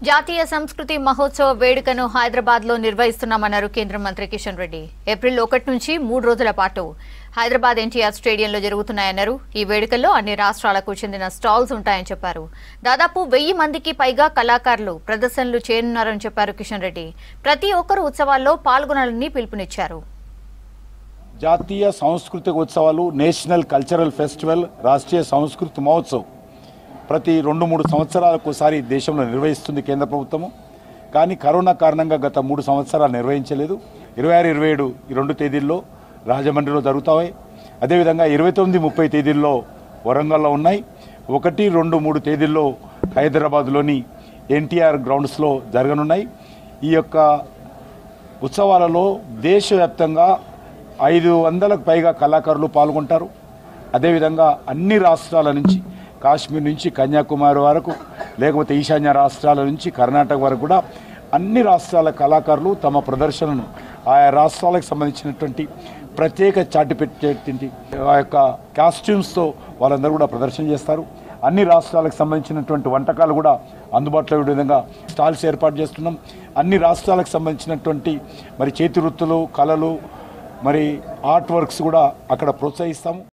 జాతీయ సంస్కృతి మహోత్సవ వేడుకను హైదరాబాద్ లో నిర్వహిస్తున్నామన్నారు కేంద్ర మంత్రి కిషన్ రెడ్డి ఏప్రిల్ ఒకటి నుంచి మూడు రోజుల పాటు హైదరాబాద్ ఎన్టీఆర్ స్టేడియంలో జరుగుతున్నాయన్నారు ఈ వేడుకల్లో అన్ని రాష్ట్రాలకు చెందిన స్టాల్స్ ఉంటాయని చెప్పారు దాదాపు వెయ్యి మందికి పైగా కళాకారులు ప్రదర్శనలు చేయనున్నారని చెప్పారు కిషన్ రెడ్డి ప్రతి ఒక్కరూ ఉత్సవాల్లో పాల్గొనాలని పిలుపునిచ్చారు జాతీయ సాంస్కృతిక ఉత్సవాలు నేషనల్ కల్చరల్ ఫెస్టివల్ రాష్ట్రీయ సంస్కృతి మహోత్సవ్ ప్రతి రెండు మూడు సంవత్సరాలకు ఒకసారి దేశంలో నిర్వహిస్తుంది కేంద్ర ప్రభుత్వము కానీ కరోనా కారణంగా గత మూడు సంవత్సరాలు నిర్వహించలేదు ఇరవై ఆరు ఇరవై ఏడు ఈ రెండు తేదీల్లో రాజమండ్రిలో జరుగుతాయి అదేవిధంగా ఇరవై తొమ్మిది ముప్పై తేదీల్లో వరంగల్లో ఉన్నాయి ఒకటి రెండు మూడు తేదీల్లో హైదరాబాద్లోని ఎన్టీఆర్ గ్రౌండ్స్లో జరగనున్నాయి ఈ యొక్క ఉత్సవాలలో దేశవ్యాప్తంగా ఐదు వందలకు పైగా కళాకారులు పాల్గొంటారు అదేవిధంగా అన్ని రాష్ట్రాల నుంచి కాశ్మీర్ నుంచి కన్యాకుమారి వరకు లేకపోతే ఈశాన్య రాష్ట్రాల నుంచి కర్ణాటక వరకు కూడా అన్ని రాష్ట్రాల కళాకారులు తమ ప్రదర్శనను ఆయా రాష్ట్రాలకు సంబంధించినటువంటి ప్రత్యేక చాటి పెట్టేటువంటి ఆ యొక్క కాస్ట్యూమ్స్తో వాళ్ళందరూ కూడా ప్రదర్శన చేస్తారు అన్ని రాష్ట్రాలకు సంబంధించినటువంటి వంటకాలు కూడా అందుబాటులో ఉండే విధంగా స్టాల్స్ ఏర్పాటు చేస్తున్నాం అన్ని రాష్ట్రాలకు సంబంధించినటువంటి మరి చేతి వృత్తులు కళలు మరి ఆర్ట్ వర్క్స్ కూడా అక్కడ ప్రోత్సహిస్తాము